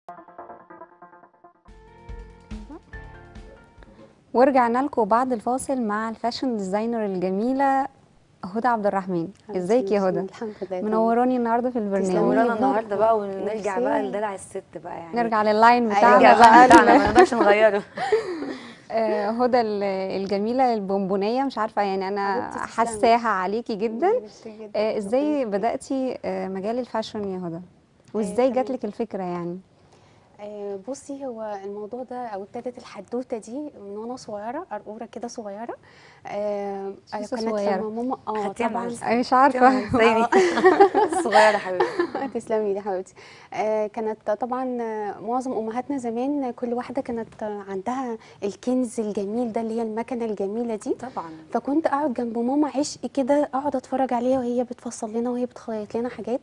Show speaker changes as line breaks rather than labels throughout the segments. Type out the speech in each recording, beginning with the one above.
ورجعنا لكم بعد الفاصل مع الفاشن ديزاينر الجميله هدى عبد الرحمن ازيك يا هدى
الحمد لله
منوراني النهارده في البرنامج
تسلمي.
ورانا النهارده بقى ونرجع
ميرسي.
بقى لدلع الست بقى يعني
نرجع لللاين
أيوة
بتاعنا
نرجع
بقى
بقى بتاعنا ما نقدرش نغيره
آه، هدى ال- الجميله البونبونيه مش عارفه يعني انا
حبيبتي تسلمي.
حساها عليكي جدا
ميرسي جدا.
آه، ازاي بداتي آه، مجال الفاشن يا هدى وازاي
تمام.
جاتلك الفكره يعني
آه، بصي هو الموضوع ده او ابتدت الحدوته دي من وانا صغيره قرقوره كده صغيره آه آه،
لسه
كانت
صغيرة.
لما ماما اه
خدتيها
طبعا
معاها.
آه، مش عارفه
زي صغيره حبيبتي
تسلمي يا حبيبتي آه كانت طبعا آه، معظم امهاتنا زمان آه، كل واحده كانت آه، عندها الكنز الجميل ده اللي هي المكنه الجميله دي
طبعا
فكنت اقعد جنب ماما عشق كده اقعد اتفرج عليها وهي بتفصل لنا وهي بتخيط لنا حاجات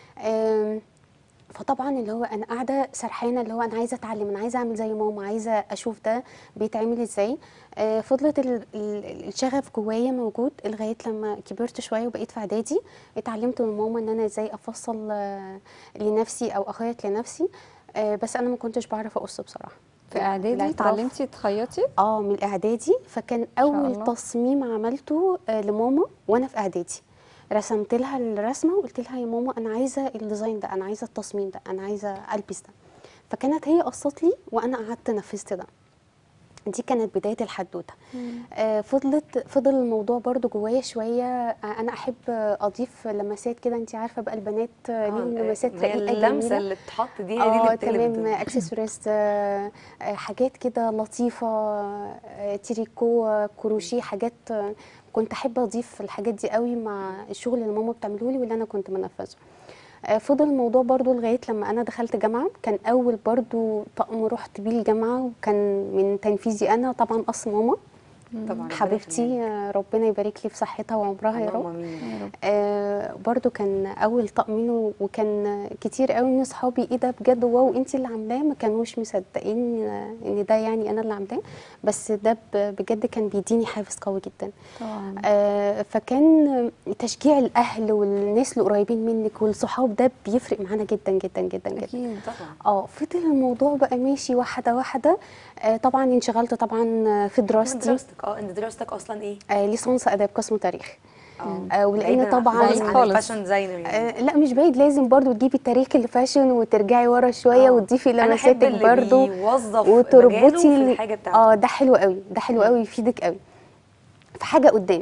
آم، فطبعا اللي هو انا قاعده سرحانه اللي هو انا عايزه اتعلم انا عايزه اعمل زي ماما عايزه اشوف ده بيتعمل ازاي آه، فضلت ال- ال- الشغف جوايا موجود لغايه لما كبرت شويه وبقيت في اعدادي اتعلمت من ماما ان انا ازاي افصل آه، لنفسي او اخيط لنفسي آه، بس انا ما كنتش بعرف اقص بصراحه
في اعدادي
الاعتراف.
اتعلمتي تخيطي
اه من الاعدادي فكان
الله.
اول تصميم عملته آه لماما وانا في اعدادي رسمت لها الرسمه وقلت لها يا ماما انا عايزه الديزاين ده انا عايزه التصميم ده انا عايزه البس ده فكانت هي قصت لي وانا قعدت نفذت ده دي كانت بدايه الحدوته آه فضلت فضل الموضوع برضو جوايا شويه آه انا احب آه، اضيف لمسات كده انت عارفه بقى البنات آه ليهم لمسات
هي
رقيقه
اللمسه
جميله
اللي بتحط دي هي دي
اه
اللي بتقلب
تمام
الدنيا.
اكسسوارز آه، آه، حاجات كده لطيفه آه، تريكو آه، كروشيه حاجات آه، كنت احب اضيف الحاجات دي قوي مع الشغل اللي ماما بتعمله لي واللي انا كنت بنفذه آه، فضل الموضوع برضو لغايه لما انا دخلت جامعه كان اول برضو طقم رحت بيه الجامعه وكان من تنفيذي انا طبعا قص ماما
طبعا ربنا
حبيبتي
يخليها.
آه، ربنا يبارك لي في صحتها وعمرها يا
اللهم
رب
امين يا رب.
آه برضو كان اول طقم منه وكان كتير قوي من اصحابي ايه ده بجد واو انت اللي عاملاه ما كانوش مصدقين آه، ان ده يعني انا اللي عاملاه بس ده ب- بجد كان بيديني حافز قوي جدا
طبعا
آه فكان تشجيع الاهل والناس اللي قريبين منك والصحاب ده بيفرق معانا جدا جدا جدا جدا
اكيد
طبعا
اه فضل الموضوع بقى ماشي واحده واحده آه طبعا انشغلت طبعا في
من
دراستي
دراستك اه انت دراستك اصلا ايه؟
آه ليسانس اداب قسم تاريخ
اه
آه، ولأن
بعيداً
طبعاً-
خالص
بعيد
عن
خالص.
الفاشن ديزاينر يعني
آه لا مش بعيد لازم برضو تجيبي تاريخ الفاشن وترجعي ورا شويه
آه.
وتضيفي
أنا أحب
لمساتك
اللي
برضو
بيوظف
وتربطي
مجاله في
ال-
الحاجة بتاعته.
اه ده حلو قوي ده حلو قوي يفيدك قوي في حاجه قدام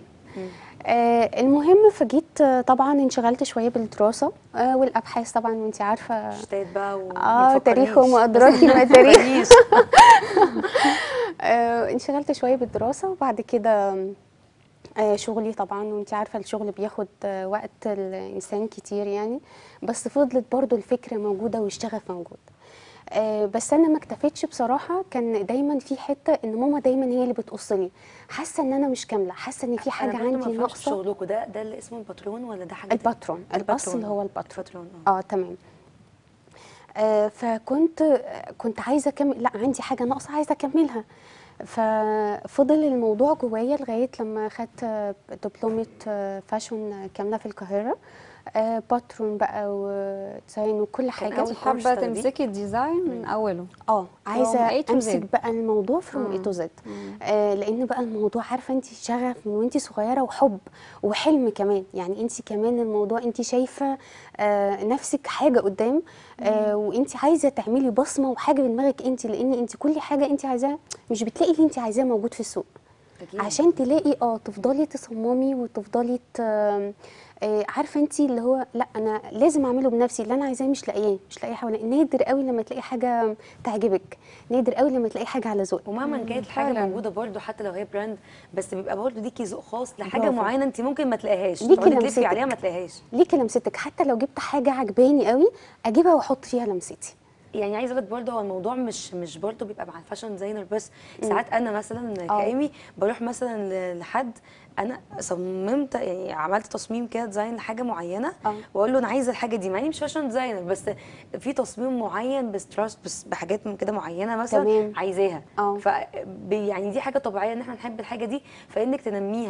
آه المهم فجيت آه، طبعا انشغلت شويه بالدراسه آه والابحاث طبعا وانت عارفه
شتات بقى و
اه تاريخ وما ادراك ما تاريخ آه انشغلت شويه بالدراسه وبعد كده آه شغلي طبعا وانت عارفه الشغل بياخد آه وقت الانسان كتير يعني بس فضلت برضو الفكره موجوده والشغف موجود آه بس انا ما اكتفيتش بصراحه كان دايما في حته ان ماما دايما هي اللي بتقص لي حاسه ان انا مش كامله حاسه ان في حاجه عندي ناقصه
شغلكم ده ده اللي اسمه الباترون ولا ده حاجه تانية؟
الباترون القص اللي هو الباترون
الباترون اه
اه تمام آه فكنت كنت عايزه اكمل لا عندي حاجه ناقصه عايزه اكملها ففضل الموضوع جوايا لغايه لما خدت آه، دبلومه آه، فاشن كامله في القاهره آه باترون بقى وديزاين وكل حاجه
أول
انت
كورس
حابه
تاخديه؟
تمسكي الديزاين من اوله
اه عايزه
A to Z.
امسك بقى الموضوع فروم اي
مم.
تو زد لان بقى الموضوع عارفه انت شغف من وانت صغيره وحب وحلم كمان يعني انت كمان الموضوع انت شايفه آه نفسك حاجه قدام آه وانت عايزه تعملي بصمه وحاجه في دماغك انت لان انت كل حاجه انت عايزاها مش بتلاقي اللي انت عايزاه موجود في السوق
أكيد.
عشان تلاقي اه تفضلي تصممي وتفضلي ت... آه عارفه انت اللي هو لا انا لازم اعمله بنفسي اللي انا عايزاه مش لاقياه مش لاقيه حوالي نادر قوي لما تلاقي حاجه تعجبك نادر قوي لما تلاقي حاجه على ذوقك
ومهما كانت الحاجه
فعلاً.
موجوده برضو حتى لو هي براند بس بيبقى برضو ليكي ذوق خاص لحاجه
برافو.
معينه انت ممكن ما تلاقيهاش
ليكي
تقعدي تلفي
لمستك.
عليها ما تلاقيهاش
ليكي لمستك حتى لو جبت حاجه عجباني قوي اجيبها واحط فيها لمستي
يعني عايزه اقول لك برضه هو الموضوع مش مش برضه بيبقى مع الفاشن ديزاينر بس ساعات انا مثلا
آه.
كايمي بروح مثلا ل- لحد انا صممت يعني عملت تصميم كده ديزاين لحاجه معينه
آه.
واقول له انا عايزه الحاجه دي مع اني مش فاشن ديزاينر بس في تصميم معين بستراست بس بحاجات من كده معينه مثلا
تمام.
عايزاها
آه.
ف يعني دي حاجه طبيعيه ان احنا نحب الحاجه دي فانك تنميها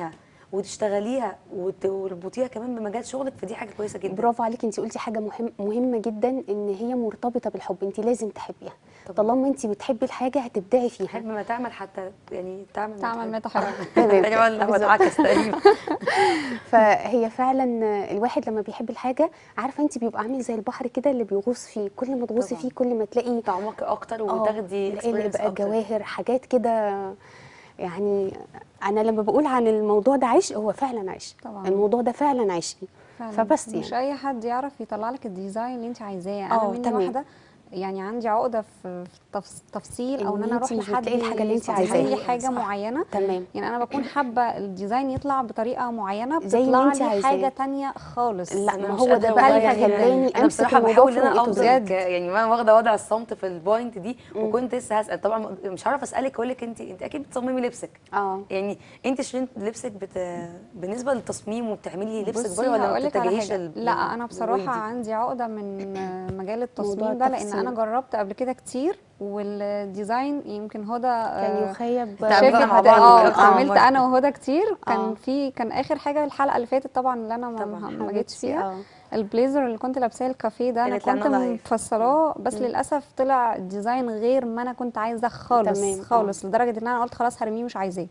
وتشتغليها وت- وتربطيها كمان بمجال شغلك فدي حاجه كويسه جدا
برافو عليكي انت قلتي حاجه مهم مهمه جدا ان هي مرتبطه بالحب انت لازم تحبيها
طبعا.
طالما انت بتحبي الحاجه هتبدعي فيها
تحب ما تعمل حتى يعني تعمل
تعمل ما
تحب.
تحب.
تمام.
تقريبا هو
بالظبط.
اتعكس تقريبا
فهي فعلا الواحد لما بيحب الحاجه عارفه انت بيبقى عامل زي البحر كده اللي بيغوص فيه كل ما تغوصي
طبعا.
فيه كل ما تلاقي
تعمقي اكتر
اه
وتاخدي
تلاقي اللي
experience
بقى
أكتر.
جواهر حاجات كده يعني انا لما بقول عن الموضوع ده عشق هو فعلا عشق
طبعا.
الموضوع ده فعلا عشقي
فعلا.
فبس
مش
يعني
اي حد يعرف يطلع لك الديزاين اللي انت عايزاه انا
اه،
مني
تمام.
واحده يعني عندي عقده في في تفص- تفصيل او
إن
ان انا
انت
اروح
مش
لحد
بتلاقي الحاجة اللي انت
يصمم لي
عايزاها.
حاجه
صح.
معينه
تمام
يعني انا بكون حابه الديزاين يطلع بطريقه معينه
زي اللي
بتطلع
انت
لي
عايزاه.
حاجه تانية خالص
لا،
أنا
ما
مش
هو
قادرة
ده بقى
والله
اللي
يعني
خلاني
انا
أمسك
بصراحه
الموضوع
بحاول ان
from
انا
A to
افضل
Z.
ك- يعني ما واخده وضع الصمت في البوينت دي وكنت لسه هسال طبعا مش عارفه اسالك اقول لك انت انت اكيد بتصممي لبسك
اه
يعني انت شيرين لبسك بت... بالنسبه للتصميم وبتعملي لبسك
بصي
برضه ولا ما
هقولك على
بتتجهيش
حاجة.
لل-
لا انا
للوي
بصراحه
دي؟
عندي عقده من آه، مجال التصميم
موضوع
ده لان
التفصيل.
انا جربت قبل كده كتير والديزاين يمكن هدى
كان
آه،
يخيب
تعملنا
شركة
مع
هدى-
بعض
اه
أكتر من
عملت
مرة.
انا وهدى كتير كان
آه.
في كان اخر حاجه الحلقه اللي فاتت طبعا اللي انا ما,
طبعا.
ما جيتش
حبيبتي،
فيها
اه
البليزر اللي كنت لابساه الكافيه ده انا
اللي طلعنا
كنت
لايف.
مفصلاه بس للاسف طلع الديزاين غير ما انا كنت عايزاه خالص
تمام، آه.
خالص لدرجه ان انا قلت خلاص هرميه مش عايزاه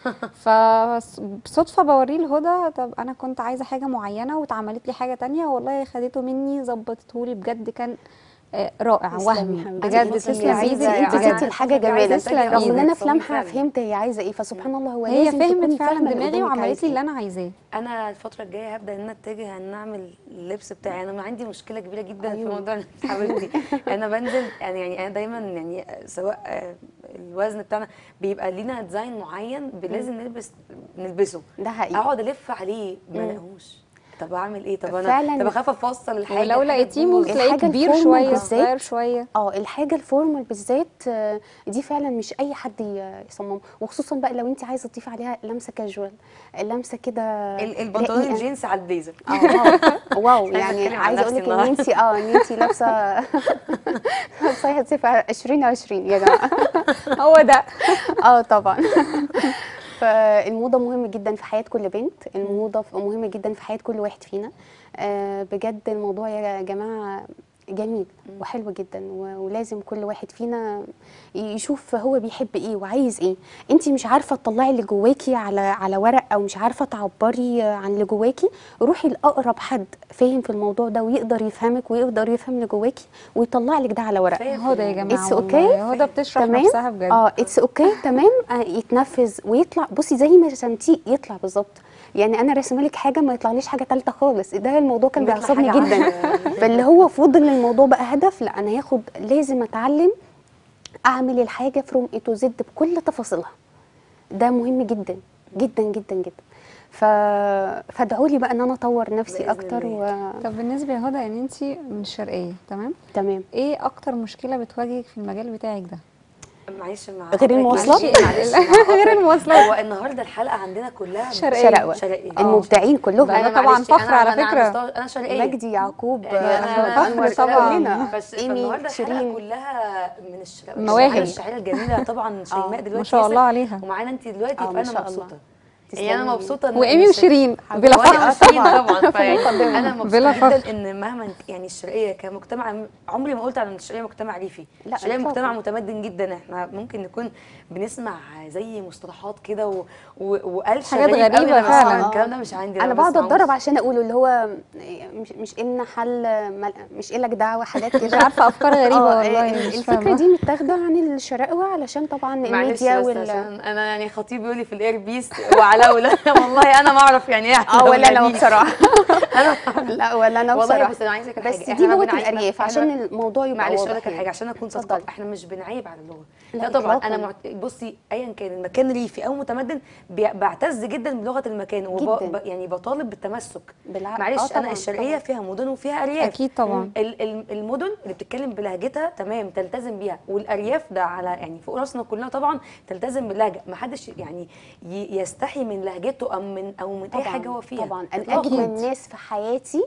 فبصدفه بوريه لهدى طب انا كنت عايزه حاجه معينه واتعملت لي حاجه تانية والله خدته مني ظبطته لي بجد كان آه، رائع
تسلمي
وهمي
حبيبتي.
بجد
انت
تسلم
تسلمي
ايدك
ايدك انت
يعني
اديتي الحاجه
عايزة
جمالك
تسلم
رغم ان
ايدك.
انا في
تصميم
لمحه
فعلا.
فهمت هي عايزه ايه فسبحان الله هو
هي
لازم
فهمت
تكوني
فعلا
فاهمة اللي
دماغي
قدامك
وعملت
عايز
لي اللي
ايه.
انا عايزاه
انا الفتره الجايه هبدا ان انا اتجه ان اعمل اللبس بتاعي انا عندي مشكله كبيره جدا في
أيوة.
موضوع اللبس حبيبتي انا بنزل يعني يعني انا دايما يعني سواء آه، الوزن بتاعنا بيبقى لينا ديزاين معين ب- لازم نلبس نلبسه
ده حقيقي
اقعد الف عليه ما الاقوش طب اعمل ايه طب انا
فعلاً.
طب اخاف افصل الحاجه
ولو
الحاجة
لقيتيه
تبوظ.
ممكن تلاقيه
الحاجة
كبير
الفورمال
شويه
بالذات
صغير شويه
اه الحاجه الفورمال بالذات آه، دي فعلا مش اي حد ي- يصممها وخصوصا بقى لو انت عايزه تضيفي عليها لمسه كاجوال لمسه كده
ال- البنطلون
رقيقة.
الجينز على البليزر
اه واو واو
عايزة
يعني
أتكلم عن
عايزه اقول
نفسي
لك ان انت اه ان انت لابسه لابسه هتصيف 2020 يا جماعه
هو ده
اه طبعا فالموضه مهم جدا في حياه كل بنت الموضه ف- مهمه جدا في حياه كل واحد فينا آه بجد الموضوع يا جماعه جميل وحلو جدا و- ولازم كل واحد فينا يشوف هو بيحب ايه وعايز ايه انت مش عارفه تطلعي اللي جواكي على على ورق او مش عارفه تعبري عن اللي جواكي روحي لاقرب حد فاهم في الموضوع ده ويقدر يفهمك ويقدر يفهم اللي جواكي ويطلع لك ده على ورق
فاهم.
هدى يا جماعه
It's
والله هدى بتشرح
تمام
نفسها بجد
اه اتس اوكي تمام آه يتنفذ ويطلع بصي زي ما رسمتيه يطلع بالظبط يعني انا رسمه لك حاجه ما يطلعليش حاجه ثالثه خالص ده الموضوع كان
بيطلع
بيعصبني
حاجة
جدا
عشرة.
فاللي هو فضل الموضوع بقى هدف لا انا هاخد لازم اتعلم اعمل الحاجه فروم اي تو زد بكل تفاصيلها ده مهم جدا جدا جدا جدا ف... فادعوا لي بقى ان انا اطور نفسي
بإذن
اكتر و...
طب بالنسبه يا هدى ان انت من الشرقيه تمام
تمام
ايه اكتر مشكله بتواجهك في المجال بتاعك ده
معلش مع
غير المواصلات؟
معلش- معلش مع
غير
حضرتك.
المواصلات.
هو النهارده الحلقه عندنا كلها
شرقية.
شرقوة
شرقية.
المبدعين كلهم
بقى
أنا
طبعاً
معلش،
فخر
أنا-
على
أنا
فكرة.
مستوى- انا شرقيه
مجدي يعقوب
يعني
آه،
انا
فخر
أنور
طبعاً.
كلنا.
بس
إيمي،
فالنهارده الحلقه
شيرين.
كلها من الشرقيه
مواهب.
الشاعره الجميله طبعا شيماء دلوقتي
ما شاء
لسه
الله عليها.
ومعانا انت دلوقتي
آه، ما
فانا
شاء الله.
مبسوطه
تسلمي.
يعني انا مبسوطه إن-
وايمي
إن
وشيرين
حبيبي.
بلا
وأنا
فخر
وشيرين طبعا فيعني انا
بلا
مبسوطه
فخر.
جدا ان مهما يعني الشرقيه كمجتمع عمري ما قلت عن الشرقيه مجتمع ريفي
لا،
الشرقيه
إطلاقاً.
مجتمع متمدن جدا احنا ممكن نكون بنسمع زي مصطلحات كده و... و... وقلش
حاجات
غريب قوي
غريبة
لما بسمع
فعلا.
الكلام ده مش عندي
انا
ما
بقعد
بسمعوش.
اتدرب عشان اقوله اللي هو مش مش إلنا حل مل- مش إلك دعوه حاجات كده
مش عارفه افكار غريبه
آه،
والله
ال-
مش
الفكره
فاهمة.
دي متاخده عن الشراقوه علشان طبعا
معلش
الميديا
بس
وال
عشان انا يعني خطيب بيقول لي في الاير بيس وعلاوله والله انا ما اعرف يعني ايه
اه ولا انا
علاولة دي.
بصراحه
انا
لا ولا انا
والله
بصراحه
بس انا عايزه اقول لك
بس
حاجه
دي
إحنا ما
لغه
بنعيب-
الارياف
إحنا-
عشان الموضوع يبقى
معلش اقول
واضح
لك على
يعني.
حاجه عشان اكون صادقه
اتفضلي.
احنا مش بنعيب على اللغه
لا
لا, طبعا
إطلاقاً.
انا معت... بصي ايا كان المكان ريفي او متمدن بي... بعتز جدا بلغه المكان وب...
جداً.
ب... يعني بطالب بالتمسك
بالع-
معلش
آه
انا
طبعاً،
الشرقيه
طبعاً.
فيها مدن وفيها ارياف
اكيد طبعا
ال- ال- المدن اللي بتتكلم بلهجتها تمام تلتزم بيها والارياف ده على يعني فوق راسنا كلنا طبعا تلتزم باللهجه ما حدش يعني ي- يستحي من لهجته او من او من اي حاجه هو فيها
طبعا انا
إطلاقاً.
اجمل ناس في حياتي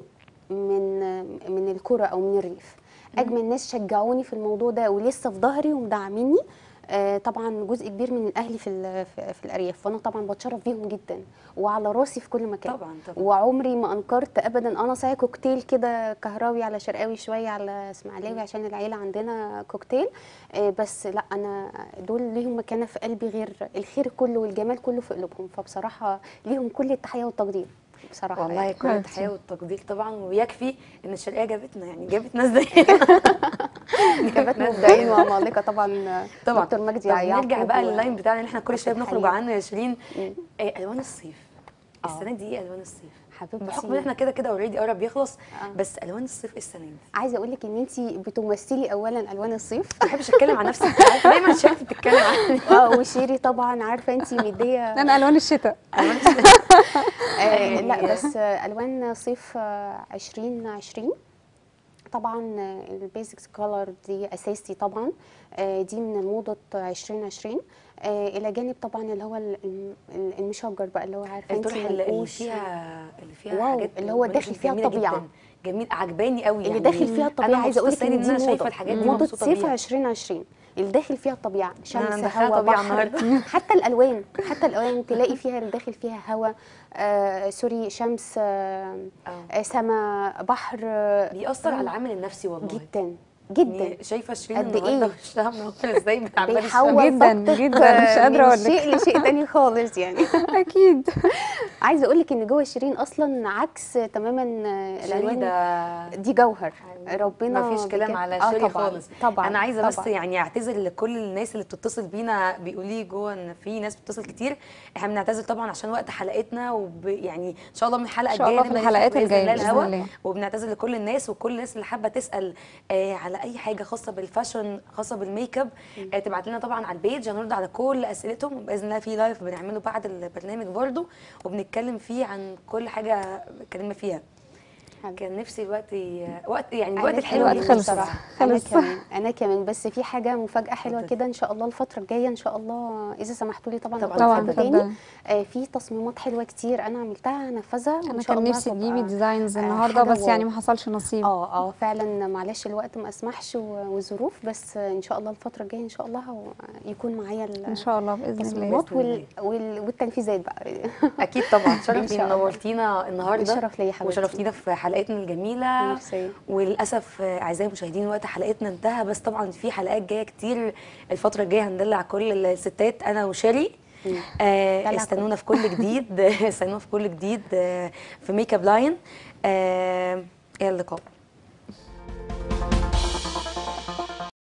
من من الكرة او من الريف اجمل ناس شجعوني في الموضوع ده ولسه في ظهري ومدعميني آه، طبعا جزء كبير من اهلي في ال- في في الارياف وانا طبعا بتشرف بيهم جدا وعلى راسي في كل مكان
طبعا طبعا
وعمري ما انكرت ابدا انا صايع كوكتيل كده كهراوي على شرقاوي شويه على اسماعيلاوي عشان العيله عندنا كوكتيل آه، بس لا انا دول ليهم مكانه في قلبي غير الخير كله والجمال كله في قلوبهم فبصراحه ليهم كل التحيه والتقدير بصراحه
والله
يعني.
كل
حبيبتي.
التحيه والتقدير طبعا ويكفي ان الشرقيه جابتنا يعني جابت ناس زي
جابت
ناس
مبدعين
زينا.
وعمالقه طبعا
طبعا
دكتور مجدي
طب
يعقوب
نرجع بقى
و-
لللاين بتاعنا اللي احنا كل شويه بنخرج
حقيقي.
عنه يا شيرين
مم.
إيه الوان الصيف
آه.
السنه دي ايه الوان الصيف
حبيبتي
بحكم ان احنا كده كده اوريدي قرب يخلص
آه.
بس الوان الصيف إيه السنه دي
عايزه اقول لك ان انت بتمثلي اولا الوان الصيف
ما بحبش اتكلم عن نفسي أنت عارفة، دايما شايفه بتتكلم عني
اه وشيري طبعا عارفه انت مديه
انا الوان الشتاء
آه
يعني-
لا بس آه الوان صيف آه 2020 طبعا البيزكس كولر دي اساسي طبعا آه دي من الموضه 2020 آه الى جانب طبعا اللي هو ال- ال- المشجر بقى اللي هو عارفه انت
الطرح اللي اللي
منقوش
فيها اللي فيها
واو،
حاجات
اللي هو داخل
جميلة
فيها الطبيعة.
جداً. جميل عجباني قوي
اللي
يعني
داخل فيها الطبيعه
أنا
عايزه اقول لك
مبسوطة
ان
إن
دي
أنا
موضه
شايفه الحاجات دي
موضه
مبسوطة
صيف
بيها.
2020 اللي داخل فيها الطبيعه شمس
مدخلة
هواء
طبيعة
بحر
النهاردة.
حتى الالوان حتى الالوان تلاقي فيها اللي داخل فيها هواء آه سوري شمس آه
آه.
آه سماء بحر آه
بيأثر على العامل النفسي والله
جدا جدا
يعني شايفه شيرين
قد
النهارده
إيه؟
وشها منور ازاي بعمال
بيحول
الشمس
جداً،
طاقتك
جداً، مش قادرة
من
أقول لك.
شيء لشيء تاني خالص يعني
اكيد
عايزه اقول لك ان جوه شيرين اصلا عكس تماما آه،
شيرين
الالوان
ده
دي جوهر ربنا
ما فيش كلام
بجد-
على
آه
شيري
طبعاً،
خالص
طبعا
انا عايزه بس
طبعاً.
يعني اعتذر لكل الناس اللي بتتصل بينا بيقولوا لي جوه ان في ناس بتتصل كتير احنا بنعتذر طبعا عشان وقت حلقتنا وب يعني ان شاء الله من الحلقه
إن شاء
الجايه
الله في
نبدأ
الحلقات
نفتح بإذن
الجاية
الله
بإذن
الهوا.
الله.
وبنعتذر لكل الناس وكل الناس اللي حابه تسال آه على اي حاجه خاصه بالفاشن خاصه بالميك اب آه تبعت لنا طبعا على البيج هنرد على كل اسئلتهم باذن الله في لايف بنعمله بعد البرنامج برضو وبنتكلم فيه عن كل حاجه اتكلمنا فيها
حلو.
كان نفسي الوقت ي... وقت يعني
أنا
الوقت
كمان
الحلو
الوقت
يخلص
خلص.
بصراحة. انا
خلص.
كمان انا كمان بس في حاجه مفاجاه حلوه
اتفضلي.
كده ان شاء الله الفتره الجايه ان شاء الله اذا سمحتوا لي طبعا
طبعاً،
أقول
طبعا
حاجة
اتفضلي.
تاني
اتفضلي
آه في تصميمات حلوه كتير انا عملتها هنفذها
انا
وان شاء
كان
الله
نفسي تجيبي
هتبقى،
ديزاينز
آه،
النهارده
حاجة
بس يعني
واو.
ما حصلش نصيب
اه اه فعلا معلش الوقت ما اسمحش و- والظروف بس ان شاء الله الفتره الجايه ان شاء الله هو- يكون معايا ال-
ان شاء الله باذن الله
التصميمات
بإذن الله.
وال... وال... والتنفيذات بقى
اكيد طبعا
إن
شرفتي
شاء الله.
نورتينا النهارده
الشرف ليا حبيبتي.
وشرفتينا في حلقتنا الجميله
ميرسي.
وللاسف آه، اعزائي المشاهدين وقت حلقتنا انتهى بس طبعا في حلقات جايه كتير الفتره الجايه هندلع كل الستات انا وشيري آه
دلع
استنونا في كل جديد استنونا في كل جديد آه في ميك اب لاين آه الى اللقاء